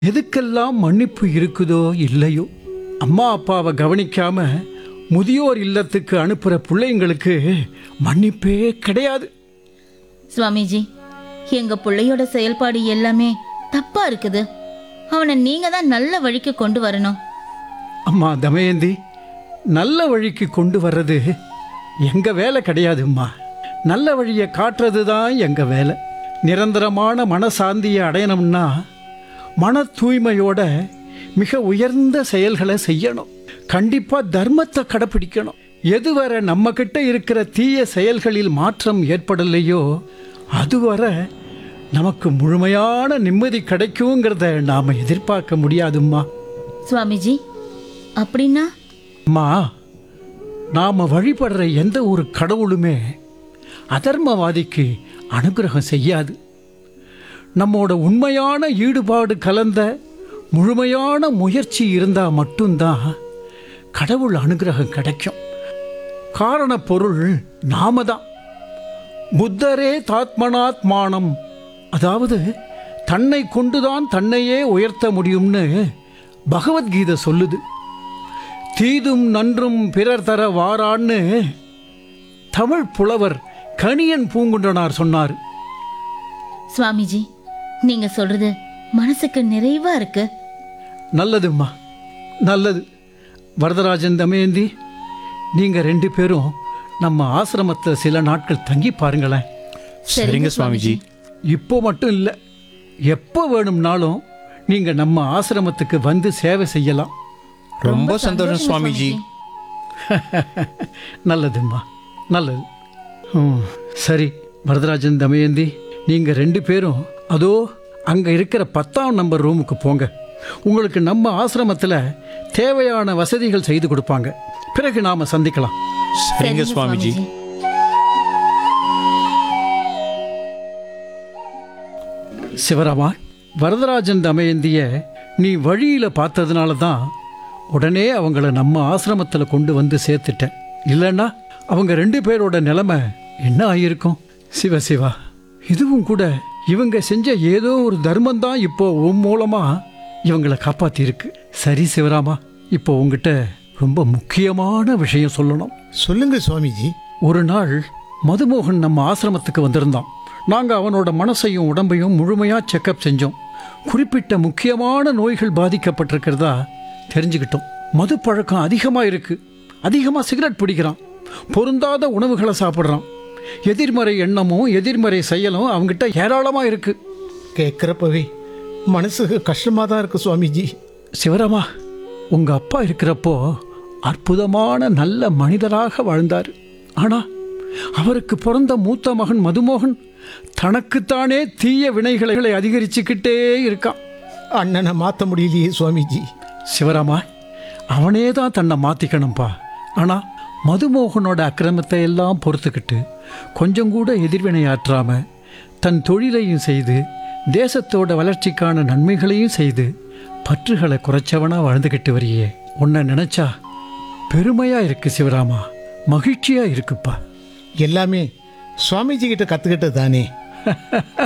எதுக்கெல்லாம் மன்னிப்பு இருக்குதோ இல்லையோ அம்மா அப்பாவை கவனிக்காம முதியோர் இல்லத்துக்கு அனுப்புற பிள்ளைங்களுக்கு மன்னிப்பே கிடையாது சுவாமிஜி எங்க பிள்ளையோட செயல்பாடு எல்லாமே தப்பா இருக்குது அவனை நீங்க தான் நல்ல வழிக்கு கொண்டு வரணும் அம்மா தமயந்தி நல்ல வழிக்கு கொண்டு வர்றது எங்க வேலை கிடையாதும்மா நல்ல வழியை காட்டுறது தான் எங்க வேலை நிரந்தரமான மனசாந்தியை அடையணும்னா மன தூய்மையோட மிக உயர்ந்த செயல்களை செய்யணும் கண்டிப்பா தர்மத்தை கடைப்பிடிக்கணும் எதுவரை நம்ம கிட்ட இருக்கிற தீய செயல்களில் மாற்றம் ஏற்படலையோ அதுவரை நமக்கு முழுமையான நிம்மதி கிடைக்குங்கிறத நாம எதிர்பார்க்க முடியாதும்மா சுவாமிஜி அப்படின்னா அம்மா நாம வழிபடுற எந்த ஒரு கடவுளுமே அதர்மவாதிக்கு அனுகிரகம் செய்யாது நம்மோட உண்மையான ஈடுபாடு கலந்த முழுமையான முயற்சி இருந்தா மட்டும்தான் கடவுள் அனுகிரகம் கிடைக்கும் காரண பொருள் நாம தான் புத்தரே தாத்மனாத்மானம் அதாவது தன்னை கொண்டுதான் தன்னையே உயர்த்த முடியும்னு பகவத்கீதை சொல்லுது தீதும் நன்றும் பிறர் தர வாரான்னு தமிழ் புலவர் கணியன் பூங்குன்றனார் சொன்னார் சுவாமிஜி நீங்க சொல்றது மனசுக்கு நிறைவா இருக்கு நல்லதும்மா நல்லது வரதராஜன் தமயந்தி நீங்க ரெண்டு பேரும் நம்ம ஆசிரமத்தில் சில நாட்கள் தங்கி பாருங்களேன் சரிங்க சுவாமிஜி இப்போ மட்டும் இல்லை எப்போ வேணும்னாலும் நீங்க நம்ம ஆசிரமத்துக்கு வந்து சேவை செய்யலாம் ரொம்ப சந்தோஷம் சுவாமிஜி நல்லதும்மா நல்லது ம், சரி வரதராஜன் தமயந்தி நீங்க ரெண்டு பேரும் அதோ அங்க இருக்கிற பத்தாம் நம்பர் ரூமுக்கு போங்க உங்களுக்கு நம்ம ஆசிரமத்தில் தேவையான வசதிகள் செய்து கொடுப்பாங்க பிறகு நாம சந்திக்கலாம் சரிங்க சுவாமிஜி சிவராமா வரதராஜன் தமயந்திய நீ வழியில பார்த்ததுனால தான் உடனே அவங்கள நம்ம ஆசிரமத்தில் கொண்டு வந்து சேர்த்துட்டேன் இல்லைன்னா அவங்க ரெண்டு பேரோட நிலைமை என்ன ஆகியிருக்கும் சிவ சிவா இதுவும் கூட இவங்க செஞ்ச ஏதோ ஒரு தர்மம் தான் இப்போ உன் மூலமா இவங்களை காப்பாத்திருக்கு சரி சிவராமா இப்போ உங்ககிட்ட ரொம்ப முக்கியமான விஷயம் சொல்லணும் சொல்லுங்க சுவாமிஜி ஒரு நாள் மதுமோகன் நம்ம ஆசிரமத்துக்கு வந்திருந்தான் நாங்கள் அவனோட மனசையும் உடம்பையும் முழுமையாக செக்கப் செஞ்சோம் குறிப்பிட்ட முக்கியமான நோய்கள் பாதிக்கப்பட்டிருக்கிறதா தெரிஞ்சுக்கிட்டோம் மது பழக்கம் அதிகமாக இருக்கு அதிகமாக சிகரெட் பிடிக்கிறான் பொருந்தாத உணவுகளை சாப்பிட்றான் எதிர்மறை எண்ணமும் எதிர்மறை செயலும் அவங்ககிட்ட ஏராளமாக இருக்கு கேட்குறப்பவே மனசுக்கு கஷ்டமாக தான் இருக்கு சுவாமிஜி சிவராமா உங்க அப்பா இருக்கிறப்போ அற்புதமான நல்ல மனிதராக வாழ்ந்தார் ஆனா அவருக்கு பிறந்த மூத்த மகன் மதுமோகன் தனக்குத்தானே தீய வினைகளை அதிகரிச்சுக்கிட்டே இருக்கான் அண்ணனை மாற்ற முடியலையே சுவாமிஜி சிவராமா அவனே தான் தன்னை மாத்திக்கணும்பா ஆனா மதுமோகனோட அக்கிரமத்தை எல்லாம் பொறுத்துக்கிட்டு கொஞ்சம் கூட எதிர்வினையாற்றாம தன் தொழிலையும் செய்து தேசத்தோட வளர்ச்சிக்கான நன்மைகளையும் செய்து பற்றுகளை குறைச்சவனா வாழ்ந்துக்கிட்டு வரியே உன்னை நினைச்சா பெருமையா இருக்கு சிவராமா மகிழ்ச்சியா இருக்குப்பா எல்லாமே சுவாமிஜி கிட்ட கற்றுக்கிட்டது தானே